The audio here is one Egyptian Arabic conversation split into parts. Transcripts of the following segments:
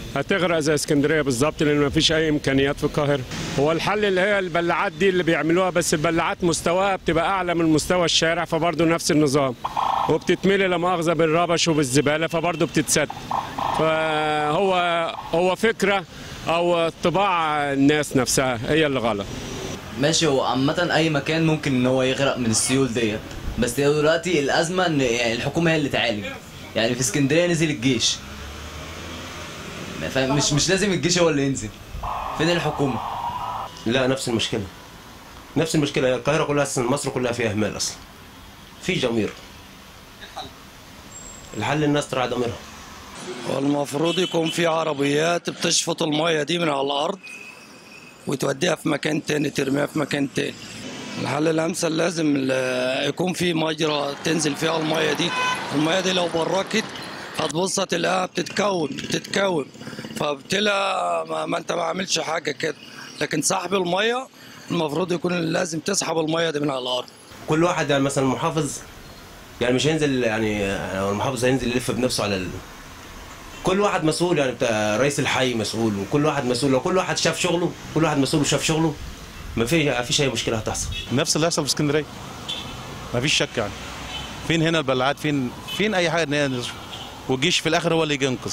هتغرق زي اسكندريه بالظبط لان مفيش اي امكانيات في القاهره هو الحل اللي هي البلاعات دي اللي بيعملوها بس البلاعات مستواها بتبقى اعلى من مستوى الشارع فبرضه نفس النظام وبتتملي لا مؤاخذه بالربش وبالزباله فبرضه بتتسد فهو هو فكره او طباع الناس نفسها هي اللي غلط ماشي هو عامة أي مكان ممكن إن هو يغرق من السيول ديت بس هي دلوقتي الأزمة إن يعني الحكومة هي اللي تعالج يعني في اسكندرية نزل الجيش فاهم؟ مش مش لازم الجيش هو اللي ينزل فين الحكومة؟ لا نفس المشكله نفس المشكله هي القاهره كلها اصلا مصر كلها فيها اهمال اصلا في ضمير الحل الناس تراعي ضميرها والمفروض يكون في عربيات بتشفط المية دي من على الأرض وتوديها في مكان تاني ترميها في مكان تاني الحل الأمثل لازم ال- يكون في مجرى تنزل فيها المية دي المية دي لو بركت هتبص تلاقيها بتتكون بتتكون فبتلاقي ما, ما انت ما عملش حاجة كده لكن سحب المية المفروض يكون لازم تسحب المية دي من على الأرض كل واحد يعني مثلا المحافظ يعني مش هينزل يعني يعني المحافظ هينزل يلف بنفسه على ال... كل واحد مسؤول يعني بتاع رئيس الحي مسؤول وكل واحد مسؤول لو كل واحد شاف شغله كل واحد مسؤول وشاف شغله ما في ما فيش اي مشكله هتحصل نفس اللي هيحصل في اسكندريه مفيش شك يعني فين هنا البلاعات فين فين اي حاجه ان هي نشوف. والجيش في الاخر هو اللي يجي ينقذ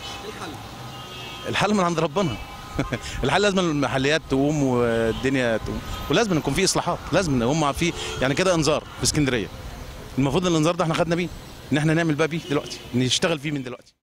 الحل من عند ربنا الحل لازم المحليات تقوم والدنيا تقوم ولازم يكون في اصلاحات لازم هم في يعني كده انذار في اسكندريه المفروض الانذار ده احنا خدنا بيه ان احنا نعمل بقى بيه دلوقتي نشتغل فيه من دلوقتي